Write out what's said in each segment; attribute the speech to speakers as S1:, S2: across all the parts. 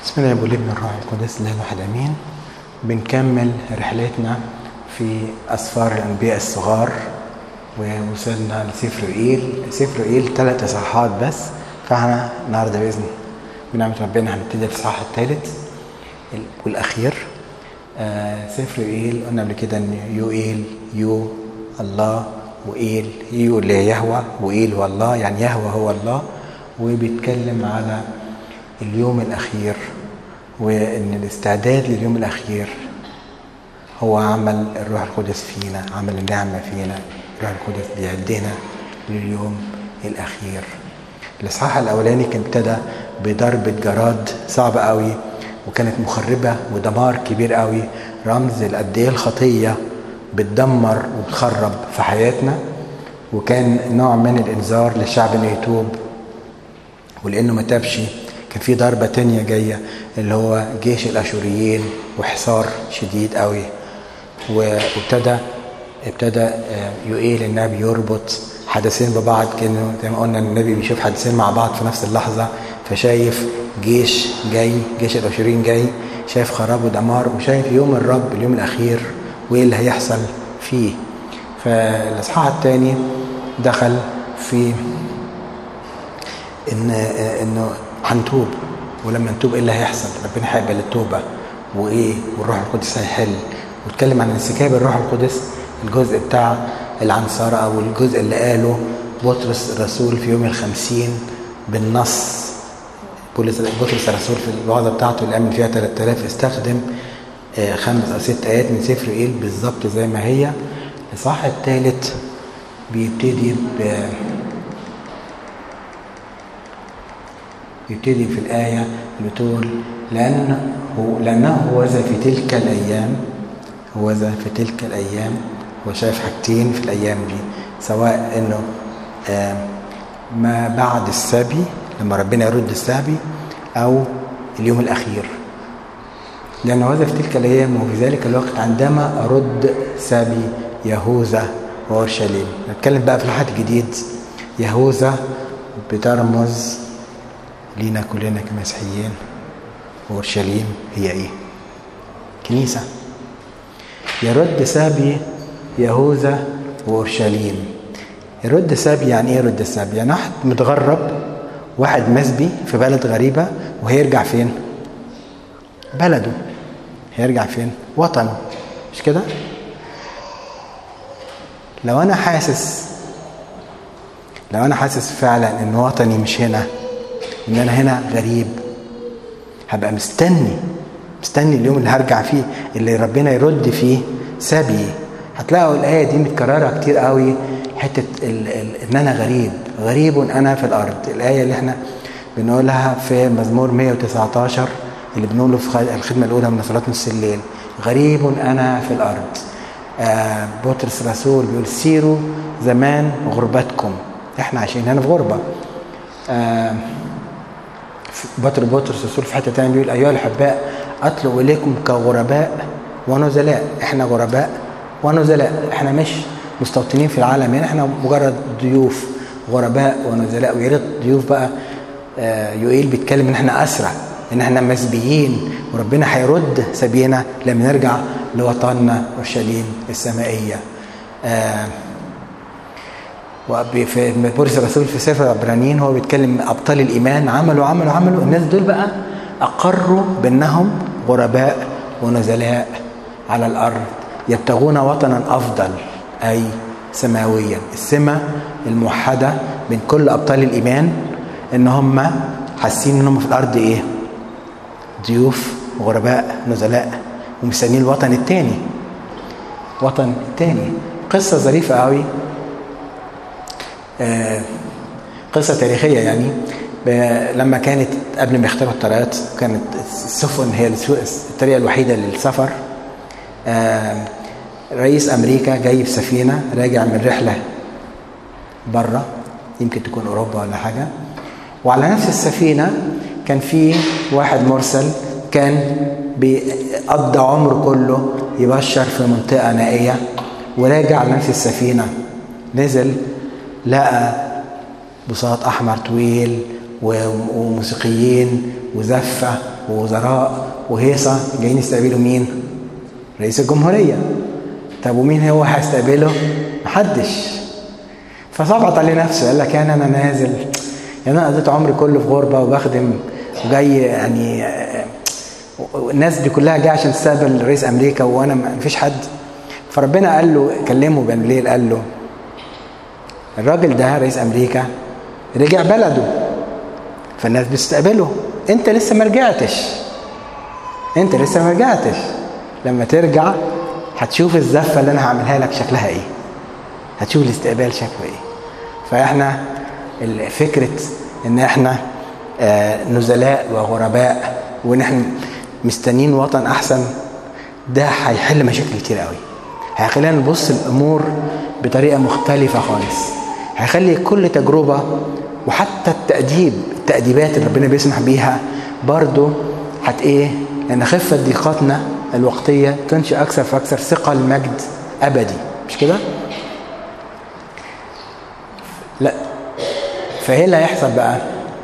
S1: بسم الله والابن الروح القدس الله الواحد امين بنكمل رحلتنا في اسفار الانبياء الصغار ووصلنا لسفر ايل سفر ايل ثلاث اصحاحات بس فاحنا النهارده باذن بنعمه ربنا هنبتدي الاصحاح الثالث والاخير آه سفر ايل قلنا قبل كده ان يو ايل يو الله وايل يو اللي هي يهوى وايل هو الله يعني يهوى هو الله وبيتكلم على اليوم الأخير وإن الاستعداد لليوم الأخير هو عمل الروح القدس فينا عمل النعمة فينا الروح القدس بيعدنا لليوم الأخير الإصحاح الأولاني كان ابتدى بضربة جراد صعبة قوي وكانت مخربة ودمار كبير قوي رمز قد إيه الخطية بتدمر وتخرب في حياتنا وكان نوع من الإنذار للشعب إنه يتوب ولأنه ما تابش كان في ضربة تانية جاية اللي هو جيش الأشوريين وحصار شديد قوي وابتدى ابتدى يوئيل النبي يربط حدثين ببعض كانه زي ما قلنا النبي بيشوف حدثين مع بعض في نفس اللحظة فشايف جيش جاي جيش الأشوريين جاي شايف خراب ودمار وشايف يوم الرب اليوم الأخير وإيه اللي هيحصل فيه فالإصحاح الثاني دخل في إن إنه هنتوب ولما نتوب ايه اللي هيحصل؟ ربنا هيقبل التوبه وايه؟ والروح القدس هيحل واتكلم عن انسكاب الروح القدس الجزء بتاع العنصرة او الجزء اللي قاله بطرس الرسول في يوم الخمسين بالنص بطرس الرسول في الوعظه بتاعته اللي امن فيها 3000 استخدم خمس او ست ايات من سفر ايل بالظبط زي ما هي الاصحاح الثالث بيبتدي ب يبتدي في الآية بتقول لأنه لأنه هو ذا في تلك الأيام هو ذا في تلك الأيام هو شايف حاجتين في الأيام دي سواء إنه ما بعد السبي لما ربنا يرد السبي أو اليوم الأخير لأن هذا في تلك الأيام وفي ذلك الوقت عندما أرد سبي يهوذا وأورشليم نتكلم بقى في العهد الجديد يهوذا بترمز لينا كلنا كمسيحيين اورشليم هي ايه كنيسه يرد سابي يهوذا واورشليم يرد سابي يعني ايه يرد سابي يعني واحد متغرب واحد مسبي في بلد غريبه وهيرجع فين بلده هيرجع فين وطنه مش كده لو انا حاسس لو انا حاسس فعلا ان وطني مش هنا ان انا هنا غريب هبقى مستني مستني اليوم اللي هرجع فيه اللي ربنا يرد فيه سبي هتلاقوا الايه دي متكرره كتير قوي حته ال ال ان انا غريب غريب انا في الارض الايه اللي احنا بنقولها في مزمور 119 اللي بنقوله في الخدمه الاولى من صلاه نص الليل غريب انا في الارض آه بطرس الرسول بيقول سيروا زمان غربتكم احنا عايشين هنا في غربه آه بطر بطرس الرسول في حته ثانيه بيقول ايها الاحباء اطلب اليكم كغرباء ونزلاء احنا غرباء ونزلاء احنا مش مستوطنين في العالم يعني احنا مجرد ضيوف غرباء ونزلاء ويا ريت ضيوف بقى آه يوئيل بيتكلم ان احنا اسرى ان احنا مسبيين وربنا هيرد سبينا لما نرجع لوطننا اورشليم السمائيه آه وفي بولس الرسول في سفر العبرانيين هو بيتكلم ابطال الايمان عملوا عملوا عملوا الناس دول بقى اقروا بانهم غرباء ونزلاء على الارض يبتغون وطنا افضل اي سماويا السمة الموحدة بين كل ابطال الايمان ان هم حاسين انهم في الارض ايه ضيوف غرباء نزلاء ومستنيين الوطن التاني وطن التاني قصة ظريفة قوي آه قصة تاريخية يعني لما كانت قبل ما يخترعوا الطيارات كانت السفن هي الطريقة الوحيدة للسفر آه رئيس أمريكا جاي بسفينة راجع من رحلة بره يمكن تكون أوروبا ولا حاجة وعلى نفس السفينة كان في واحد مرسل كان بيقضي عمره كله يبشر في منطقة نائية وراجع على نفس السفينة نزل لقى بساط احمر طويل وموسيقيين وزفه ووزراء وهيصة جايين يستقبلوا مين؟ رئيس الجمهورية طب ومين هو هيستقبله؟ محدش فصبط عليه نفسه قال لك يعني انا نازل يعني انا قضيت عمري كله في غربه وبخدم وجاي يعني الناس دي كلها جايه عشان تستقبل رئيس امريكا وانا ما فيش حد فربنا قال له كلمه بالليل قال له الراجل ده رئيس امريكا رجع بلده فالناس بتستقبله انت لسه ما رجعتش انت لسه ما رجعتش لما ترجع هتشوف الزفه اللي انا هعملها لك شكلها ايه هتشوف الاستقبال شكله ايه فاحنا فكره ان احنا نزلاء وغرباء وان احنا مستنيين وطن احسن ده هيحل مشاكل كتير قوي هيخلينا نبص الامور بطريقه مختلفه خالص هيخلي كل تجربه وحتى التاديب التاديبات اللي ربنا بيسمح بيها برضه هت ايه لان خفه ضيقاتنا الوقتيه تنشئ اكثر فاكثر ثقل مجد ابدي مش كده لا فايه اللي هيحصل بقى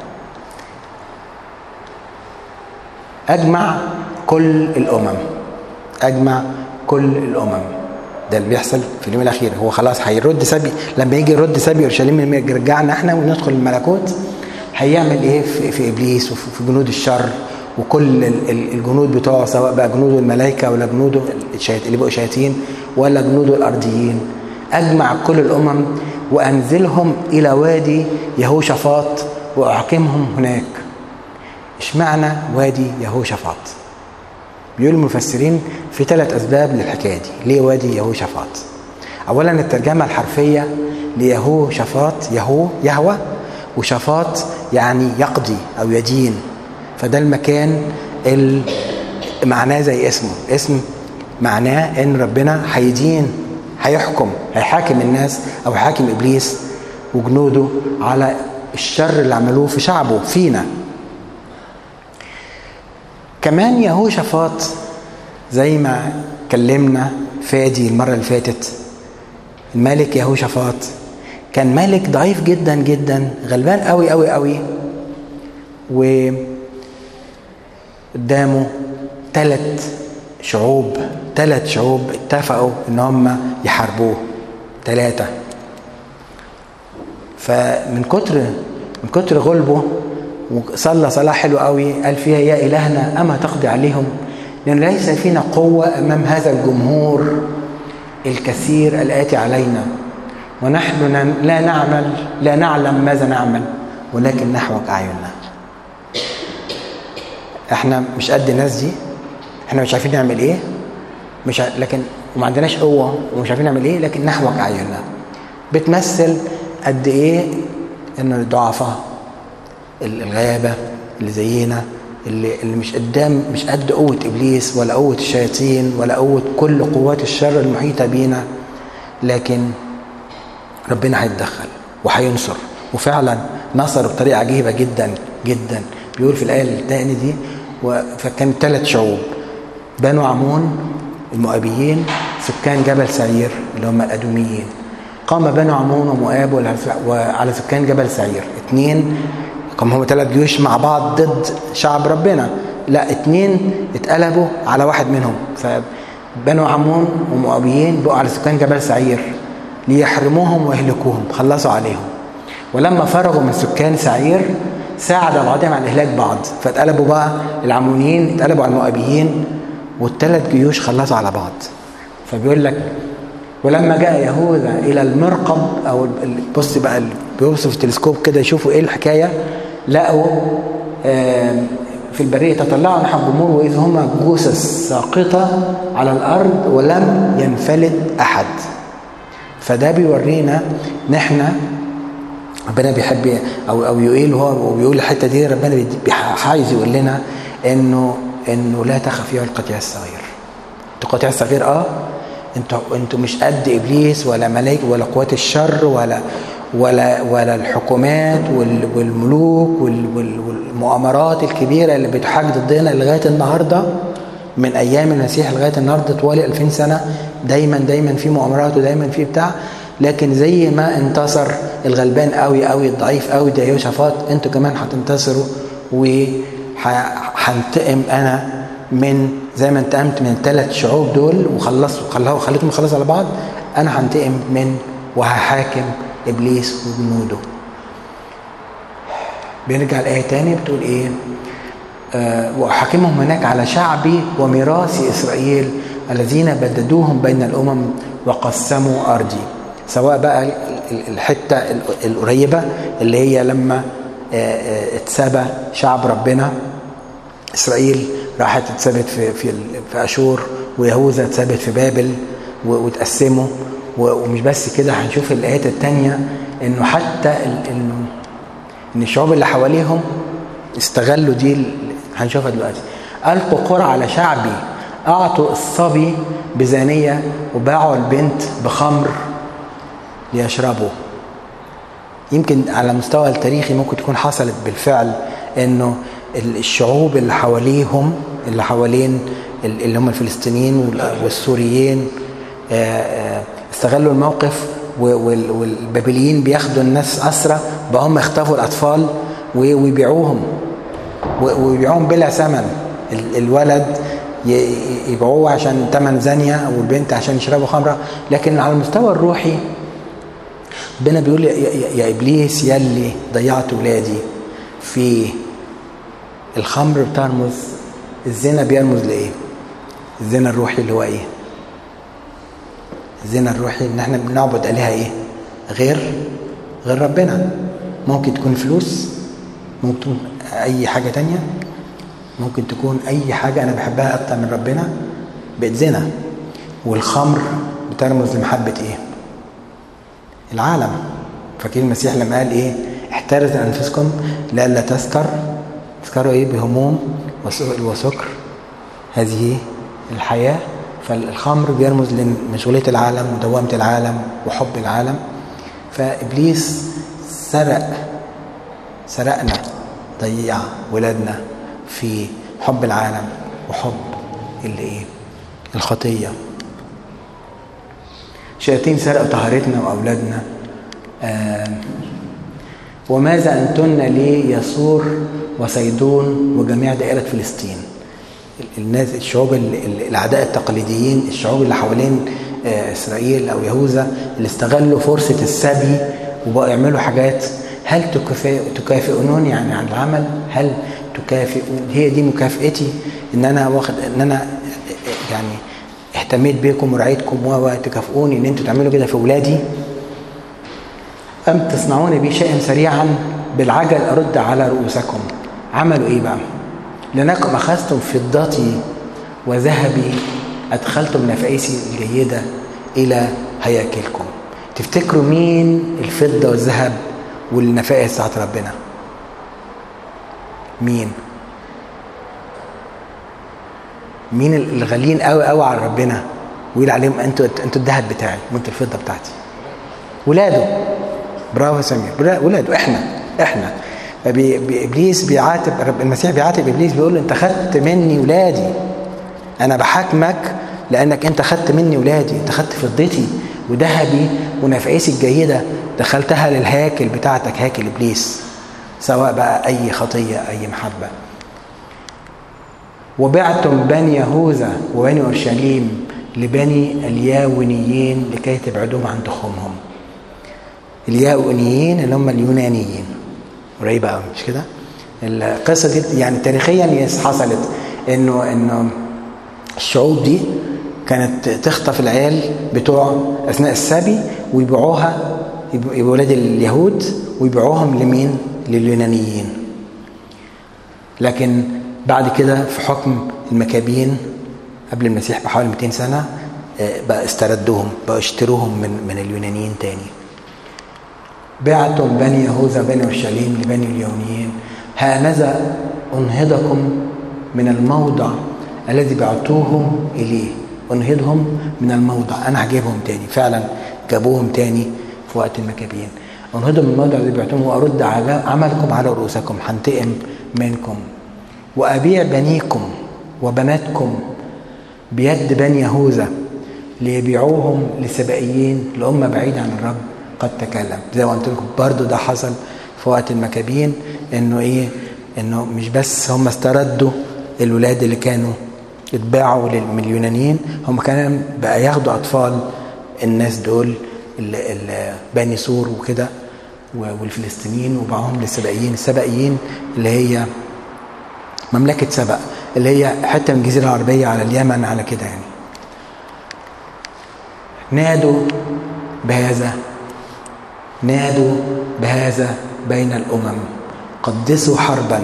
S1: اجمع كل الامم اجمع كل الامم ده اللي بيحصل في اليوم الاخير هو خلاص هيرد سبي لما يجي يرد سبي اورشليم يرجعنا احنا وندخل الملكوت هيعمل ايه في, في ابليس وفي جنود الشر وكل الجنود بتوعه سواء بقى جنوده الملائكه ولا جنوده اللي بقوا شياطين ولا جنوده الارضيين اجمع كل الامم وانزلهم الى وادي يهوشافاط واحكمهم هناك اشمعنى وادي يهوشافاط بيقول المفسرين في ثلاث اسباب للحكايه دي ليه وادي يهوشافاط اولا الترجمه الحرفيه ليهوشافاط يهو يهوى وشافاط يعني يقضي او يدين فده المكان اللي معناه زي اسمه اسم معناه ان ربنا هيدين هيحكم هيحاكم الناس او هيحاكم ابليس وجنوده على الشر اللي عملوه في شعبه فينا كمان يهوشافاط زي ما كلمنا فادي المره اللي فاتت الملك يهوشافاط كان ملك ضعيف جدا جدا غلبان قوي قوي قوي و قدامه ثلاث شعوب ثلاث شعوب اتفقوا ان هم يحاربوه ثلاثة فمن كتر من كتر غلبه وصلى صلاة حلوة قوي قال فيها يا إلهنا أما تقضي عليهم لأن ليس فينا قوة أمام هذا الجمهور الكثير الآتي علينا ونحن لا نعمل لا نعلم ماذا نعمل ولكن نحوك أعيننا احنا مش قد الناس دي احنا مش عارفين نعمل ايه مش ع... لكن وما عندناش قوه ومش عارفين نعمل ايه لكن نحوك اعيننا بتمثل قد ايه ان الضعفاء الغابه اللي زينا اللي, اللي مش قدام مش قد قوه ابليس ولا قوه الشياطين ولا قوه كل قوات الشر المحيطه بينا لكن ربنا هيتدخل وهينصر وفعلا نصر بطريقه عجيبه جدا جدا بيقول في الايه الثانيه دي فكان ثلاث شعوب بنو عمون المؤابيين سكان جبل سعير اللي هم الادوميين قام بنو عمون ومؤاب وعلى سكان جبل سعير اثنين كم هم ثلاث جيوش مع بعض ضد شعب ربنا لا اثنين اتقلبوا على واحد منهم فبنو عمون ومؤابيين بقوا على سكان جبل سعير ليحرموهم ويهلكوهم خلصوا عليهم ولما فرغوا من سكان سعير ساعد بعضهم على اهلاك بعض فاتقلبوا بقى العمونيين اتقلبوا على المؤابيين والثلاث جيوش خلصوا على بعض فبيقول لك ولما جاء يهوذا الى المرقب او بص بقى بيبصوا في التلسكوب كده يشوفوا ايه الحكايه لقوا في البريه تطلعوا نحو الجمهور واذ هما جثث ساقطه على الارض ولم ينفلت احد فده بيورينا ان احنا ربنا بيحب او او يقول هو وبيقول الحته دي ربنا عايز يقول لنا انه انه لا تخف يا القطيع الصغير القطيع الصغير اه انتوا انتوا مش قد ابليس ولا ملائكه ولا قوات الشر ولا ولا ولا الحكومات والملوك والمؤامرات الكبيره اللي بتحاج ضدنا لغايه النهارده من ايام المسيح لغايه النهارده طوال 2000 سنه دايما دايما في مؤامرات ودايما في بتاع لكن زي ما انتصر الغلبان قوي قوي الضعيف قوي ده يوشافاط انتوا كمان هتنتصروا هنتقم انا من زي ما انتقمت من الثلاث شعوب دول وخلصوا وخليتهم يخلصوا على بعض انا هنتقم من وهحاكم ابليس وجنوده بيرجع الايه تاني بتقول ايه أه واحاكمهم هناك على شعبي وميراث اسرائيل الذين بددوهم بين الامم وقسموا ارضي سواء بقى الحته القريبه اللي هي لما اتسبى شعب ربنا اسرائيل راحت اتثبت في في في اشور ويهوذا اتثبت في بابل واتقسموا ومش بس كده هنشوف الايات الثانيه انه حتى انه ان الشعوب اللي حواليهم استغلوا دي هنشوفها دلوقتي القوا قرى على شعبي اعطوا الصبي بزانيه وباعوا البنت بخمر ليشربوا يمكن على المستوى التاريخي ممكن تكون حصلت بالفعل انه الشعوب اللي حواليهم اللي حوالين اللي هم الفلسطينيين والسوريين استغلوا الموقف والبابليين بياخدوا الناس أسرى بقى هم يخطفوا الأطفال ويبيعوهم ويبيعوهم بلا ثمن الولد يبيعوه عشان ثمن زانية والبنت عشان يشربوا خمرة لكن على المستوى الروحي ربنا بيقول يا, يا إبليس يلي ضيعت ولادي في الخمر بترمز الزنا بيرمز لإيه؟ الزنا الروحي اللي هو إيه؟ الزنا الروحي ان احنا بنعبد الهه ايه غير غير ربنا ممكن تكون فلوس ممكن تكون اي حاجه تانية ممكن تكون اي حاجه انا بحبها اكتر من ربنا بقت زنا والخمر بترمز لمحبه ايه العالم فاكرين المسيح لما قال ايه احترز انفسكم لئلا تسكر تسكروا ايه بهموم وسكر هذه الحياه فالخمر بيرمز لمشغولية العالم ودوامة العالم وحب العالم فإبليس سرق سرقنا ضيع ولادنا في حب العالم وحب اللي ايه الخطية شياطين سرقوا طهارتنا وأولادنا آه وماذا أنتن لي يسور وصيدون وجميع دائرة فلسطين الناس الشعوب الاعداء التقليديين الشعوب اللي حوالين اسرائيل او يهوذا اللي استغلوا فرصه السبي وبقوا يعملوا حاجات هل تكافئونني يعني عن العمل هل تكافئون هي دي مكافئتي ان انا واخد ان انا يعني اهتميت بيكم ورعيتكم وتكافئوني ان انتوا تعملوا كده في اولادي ام تصنعون بي شيئا سريعا بالعجل ارد على رؤوسكم عملوا ايه بقى لأنكم أخذتم فضتي وذهبي أدخلتم نفائسي الجيدة إلى هياكلكم تفتكروا مين الفضة والذهب والنفائس بتاعت ربنا مين مين اللي غاليين قوي قوي على ربنا ويقول عليهم انتوا انتوا الذهب بتاعي وانتوا الفضه بتاعتي ولاده برافو يا سمير ولاده احنا احنا ابليس بيعاتب المسيح بيعاتب ابليس بيقول له انت خدت مني ولادي انا بحاكمك لانك انت خدت مني ولادي انت خدت فضتي وذهبي ونفعيسي الجيده دخلتها للهاكل بتاعتك هاكل ابليس سواء بقى اي خطيه اي محبه وبعتم بني يهوذا وبني اورشليم لبني الياونيين لكي تبعدوهم عن تخومهم الياونيين اللي هم اليونانيين قريبه قوي مش كده القصه دي يعني تاريخيا حصلت انه انه الشعوب دي كانت تخطف العيال بتوع اثناء السبي ويبيعوها يبقوا ولاد اليهود ويبيعوهم لمين؟ لليونانيين. لكن بعد كده في حكم المكابين قبل المسيح بحوالي 200 سنه بقى استردوهم بقوا اشتروهم من من اليونانيين تاني. بعتم بني يهوذا بني اورشليم لبني اليونيين هانذا انهضكم من الموضع الذي بعتوهم اليه انهضهم من الموضع انا هجيبهم تاني فعلا جابوهم تاني في وقت المكابين انهضهم من الموضع الذي بعتوهم وارد على عملكم على رؤوسكم هنتقم منكم وابيع بنيكم وبناتكم بيد بني يهوذا ليبيعوهم لسبائيين لأمة بعيدة عن الرب قد تكلم زي ما قلت لكم برضه ده حصل في وقت المكابين انه ايه انه مش بس هم استردوا الولاد اللي كانوا اتباعوا من اليونانيين هم كانوا بقى ياخدوا اطفال الناس دول بني سور وكده والفلسطينيين وبعهم للسبائيين السبائيين اللي هي مملكة سبأ اللي هي حتة من الجزيرة العربية على اليمن على كده يعني نادوا بهذا نادوا بهذا بين الأمم قدسوا حربا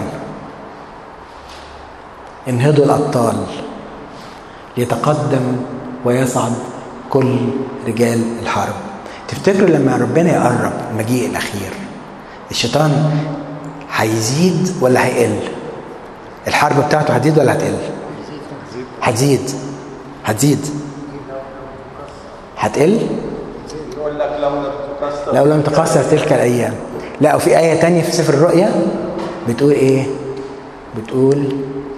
S1: انهضوا الأبطال يتقدم ويصعد كل رجال الحرب تفتكروا لما ربنا يقرب المجيء الأخير الشيطان هيزيد ولا هيقل الحرب بتاعته هتزيد ولا هتقل هتزيد هتزيد هتقل
S2: يقول لك لو لم تكسر
S1: لو لم تقصر تلك الأيام لا وفي آية تانية في سفر الرؤيا بتقول إيه بتقول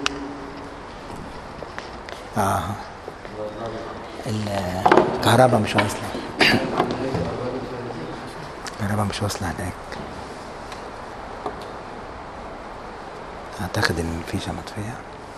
S1: آه الكهرباء مش واصلة الكهرباء مش واصلة هناك أعتقد إن الفيشة مطفية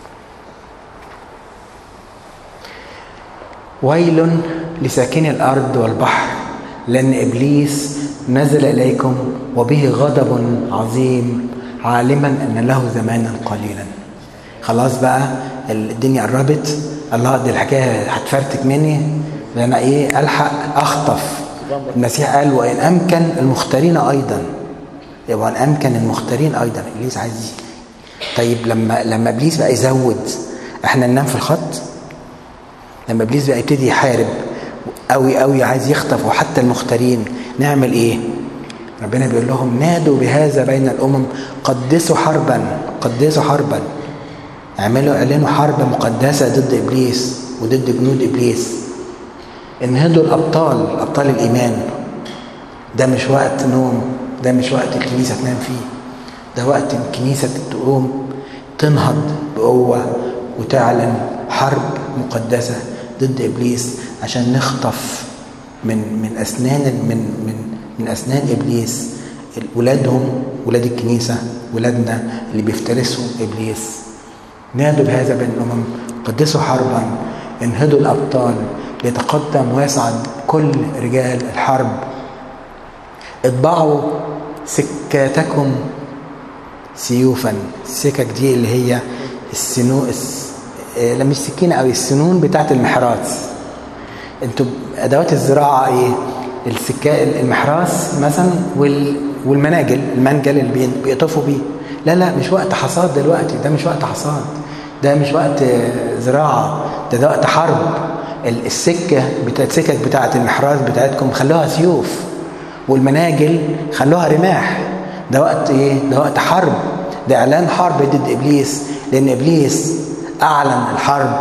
S1: ويل لساكني الأرض والبحر لأن إبليس نزل إليكم وبه غضب عظيم عالما أن له زمانا قليلا خلاص بقى الدنيا قربت الله دي الحكاية هتفرتك مني ده أنا إيه ألحق أخطف المسيح قال وإن أمكن المختارين أيضا وإن أمكن المختارين أيضا إبليس عايز طيب لما لما إبليس بقى يزود إحنا ننام في الخط لما ابليس بقى يبتدي يحارب قوي قوي عايز يخطف وحتى المختارين نعمل ايه ربنا بيقول لهم نادوا بهذا بين الامم قدسوا حربا قدسوا حربا اعملوا اعلنوا حرب مقدسه ضد ابليس وضد جنود ابليس انهضوا الابطال ابطال الايمان ده مش وقت نوم ده مش وقت الكنيسه تنام فيه ده وقت الكنيسه تقوم تنهض بقوه وتعلن حرب مقدسة ضد إبليس عشان نخطف من من أسنان من من من أسنان إبليس ولادهم ولاد الكنيسة ولادنا اللي بيفترسوا إبليس نادوا بهذا بين الأمم قدسوا حربا انهضوا الأبطال ليتقدم ويصعد كل رجال الحرب اطبعوا سكاتكم سيوفا السكك دي اللي هي السنو لا مش سكينه قوي السنون بتاعت المحراث انتوا ادوات الزراعه ايه السكا المحراث مثلا وال والمناجل المنجل اللي بيقطفوا بيه لا لا مش وقت حصاد دلوقتي ده مش وقت حصاد ده مش وقت زراعه ده ده وقت حرب السكه بتاعت السكك بتاعت المحراث بتاعتكم خلوها سيوف والمناجل خلوها رماح ده وقت ايه ده وقت حرب ده اعلان حرب ضد ابليس لان ابليس اعلن الحرب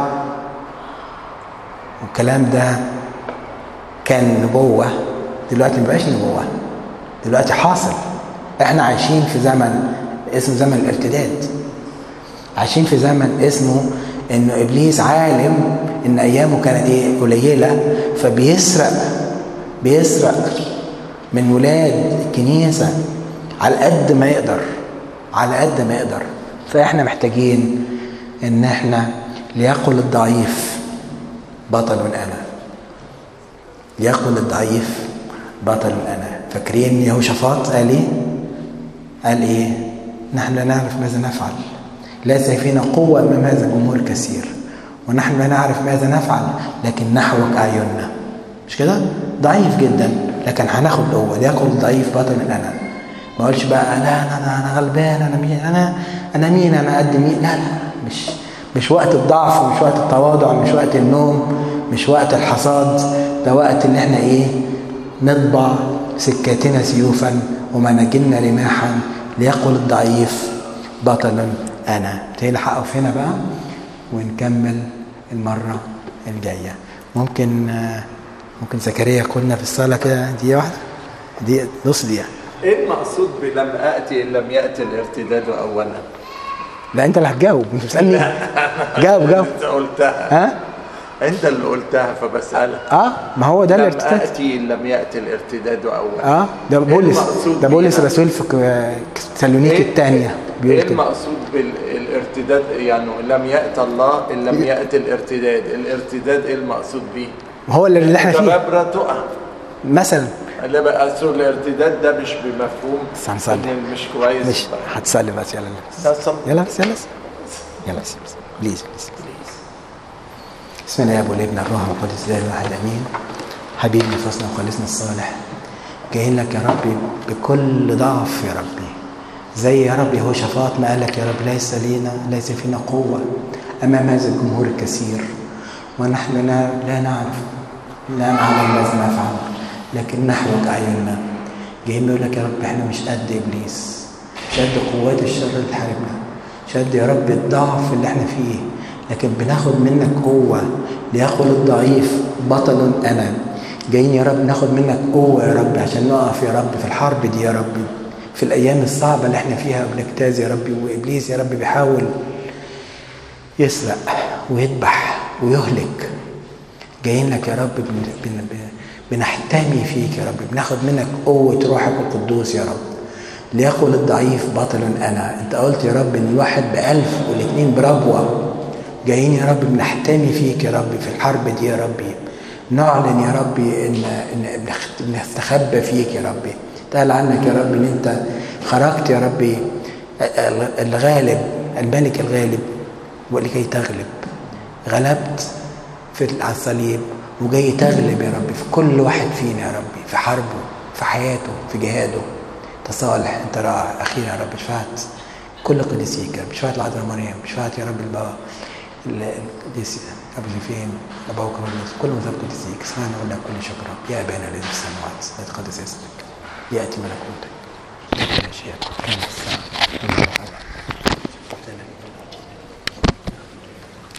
S1: والكلام ده كان نبوه دلوقتي ما بقاش نبوه دلوقتي حاصل احنا عايشين في زمن اسمه زمن الارتداد عايشين في زمن اسمه انه ابليس عالم ان ايامه كانت ايه قليله فبيسرق بيسرق من ولاد الكنيسه على قد ما يقدر على قد ما يقدر فاحنا محتاجين ان احنا ليقل الضعيف بطل انا ليقل الضعيف بطل انا فاكرين يهوشافاط قال ايه قال ايه نحن لا نعرف ماذا نفعل ليس فينا قوة أمام هذا الجمهور الكثير ونحن لا نعرف ماذا نفعل لكن نحوك أعيننا مش كده؟ ضعيف جدا لكن هناخد قوة ليقل الضعيف بطل أنا ما اقولش بقى لا انا انا, أنا غلبان انا مين انا انا مين انا قد مين لا لا مش مش وقت الضعف ومش وقت التواضع مش وقت النوم مش وقت الحصاد ده وقت اللي احنا ايه نطبع سكاتنا سيوفا ومناجلنا رماحا ليقل الضعيف بطل انا تلحق اقف هنا بقى ونكمل المره الجايه ممكن ممكن زكريا يقولنا في الصلاه كده دقيقه واحده دقيقه نص دقيقه
S2: ايه المقصود بلم اتي ان لم ياتي الارتداد اولا
S1: لا انت اللي هتجاوب انت بتسالني جاوب جاوب
S2: انت قلتها
S1: ها
S2: انت اللي قلتها فبسالك
S1: اه ما هو ده
S2: لم
S1: الارتداد
S2: اتي ان لم ياتي الارتداد اول
S1: اه ده
S2: إيه
S1: بولس
S2: المقصود
S1: ده بولس
S2: بيها؟
S1: الرسول في ك- تسالونيك الثانيه
S2: ايه
S1: بيقول كده
S2: المقصود بالارتداد يعني لم يأتي الله ان لم يأتي الارتداد الارتداد ايه المقصود به
S1: هو اللي اللي احنا فيه
S2: جبابرة تقع
S1: مثلا
S2: اللي بقى أصل الارتداد ده مش بمفهوم
S1: بس هنصلي.
S2: إن مش كويس
S1: مش هتصلي بس يلا
S2: لا صلي.
S1: يلا بس يلا بس يلا بس بس بليز بليز بسم الله يا ابو الابن الروح القدس لا الواحد امين حبيب نفسنا وخالصنا الصالح جايين لك يا ربي بكل ضعف يا ربي زي يا رب يهوشافاط ما قالك يا رب ليس لينا ليس فينا قوة أمام هذا الجمهور الكثير ونحن لا, لا نعرف لا نعلم ماذا نفعل لكن نحوك أعيننا جايين بيقول لك يا رب احنا مش قد إبليس مش قد قوات الشر اللي تحاربنا مش قد يا رب الضعف اللي احنا فيه لكن بناخد منك قوة ليأخذ الضعيف بطل أنا جايين يا رب ناخد منك قوة يا رب عشان نقف يا رب في الحرب دي يا رب في الأيام الصعبة اللي احنا فيها وبنجتاز يا رب وإبليس يا رب بيحاول يسرق ويذبح ويهلك جايين لك يا رب بن بن بن- بنحتمي فيك يا رب بناخد منك قوة روحك القدوس يا رب ليقل الضعيف بطل أنا أنت قلت يا رب إن الواحد بألف والاثنين بربوة جايين يا رب بنحتمي فيك يا رب في الحرب دي يا ربي نعلن يا ربي إن إن بنخت- بنستخبى فيك يا ربي قال عنك يا رب إن أنت خرجت يا ربي الغالب الملك الغالب ولكي تغلب غلبت في على الصليب وجاي تغلب يا رب في كل واحد فينا يا ربي في حربه في حياته في جهاده انت صالح انت رائع اخيرا يا رب شفعت كل قديسيك يا رب شفعت العذراء مريم شفعت يا رب البابا القديس ابو جفين ابو كرولوس كل مذهب قديسيك اسمعنا ولا كل شكرا يا ابانا الذي في السماوات لا تقدس اسمك ياتي ملكوتك لا مشيئتك كما في السماء